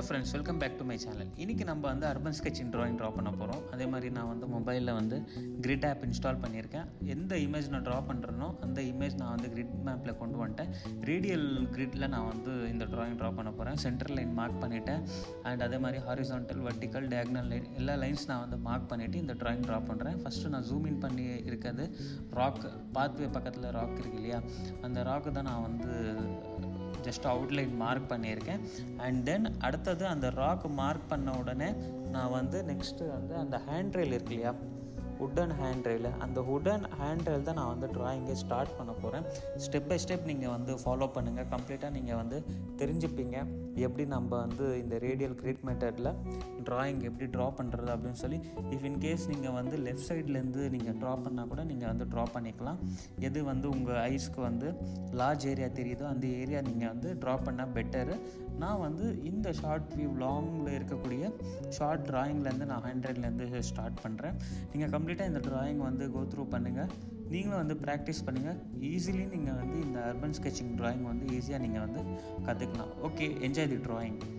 friends welcome back to my channel இன்றைக்கி நம்ம வந்து அர்பன் ஸ்கெட்சிங் ட்ராயிங் ட்ரா பண்ண போகிறோம் அதே மாதிரி நான் வந்து மொபைலில் வந்து கிரிட் ஆப் இன்ஸ்டால் பண்ணியிருக்கேன் எந்த இமேஜ் நான் ட்ரா பண்ணுறேனோ அந்த இமேஜ் நான் வந்து கிரிட் மேப்பில் கொண்டு வந்துட்டேன் ரேடியல் கிரிட்டில் நான் வந்து இந்த ட்ராயிங் ட்ரா பண்ண போகிறேன் சென்டர் லைன் மார்க் பண்ணிவிட்டேன் அண்ட் அதே மாதிரி ஹாரிசான்டல் வர்டிக்கல் டயக்னல் லைன் எல்லா லைன்ஸ் நான் வந்து மார்க் பண்ணிவிட்டு இந்த ட்ராயிங் ட்ரா பண்ணுறேன் ஃபஸ்ட்டு நான் ஜூம் இன் பண்ணி இருக்கிறது ராக் பாத்வே பக்கத்தில் ராக் இருக்கு இல்லையா அந்த ராக்கு தான் நான் வந்து ஜஸ்ட் அவுட்லைன் மார்க் பண்ணியிருக்கேன் அண்ட் தென் அடுத்தது அந்த ராக் மார்க் பண்ண உடனே நான் வந்து நெக்ஸ்ட்டு வந்து அந்த ஹேண்ட் ரெயில் இருக்கு இல்லையா உட்டன் ஹேண்ட் ரெயில் அந்த உட்டன் ஹேண்ட் ரெயில் தான் நான் வந்து ட்ராயிங்கை ஸ்டார்ட் பண்ண போகிறேன் ஸ்டெப் பை ஸ்டெப் நீங்கள் வந்து ஃபாலோ பண்ணுங்கள் கம்ப்ளீட்டாக நீங்கள் வந்து தெரிஞ்சுப்பீங்க எப்படி நம்ம வந்து இந்த ரேடியல் கிரிட் மெத்தடில் ட்ராயிங் எப்படி ட்ரா பண்ணுறது அப்படின்னு சொல்லி இஃப் இன் கேஸ் நீங்கள் வந்து லெஃப்ட் சைட்லேருந்து நீங்கள் ட்ரா பண்ணால் கூட நீங்கள் வந்து ட்ரா பண்ணிக்கலாம் எது வந்து உங்கள் ஐஸ்க்கு வந்து லார்ஜ் ஏரியா தெரியுதோ அந்த ஏரியா நீங்கள் வந்து ட்ரா பண்ணால் பெட்டரு நான் வந்து இந்த ஷார்ட் வியூ லாங்கில் இருக்கக்கூடிய ஷார்ட் ட்ராயிங்லேருந்து நான் ஹண்ட்ரட்லேருந்து ஸ்டார்ட் பண்ணுறேன் நீங்கள் கம்ப்ளீட்டாக இந்த ட்ராயிங் வந்து கோ த்ரூ பண்ணுங்கள் நீங்களும் வந்து ப்ராக்டிஸ் பண்ணுங்கள் ஈஸிலி நீங்கள் வந்து இந்த அர்பன் ஸ்கெட்சிங் ட்ராயிங் வந்து ஈஸியாக நீங்கள் வந்து கற்றுக்கலாம் ஓகே என்ஜாய் தி ட்ராயிங்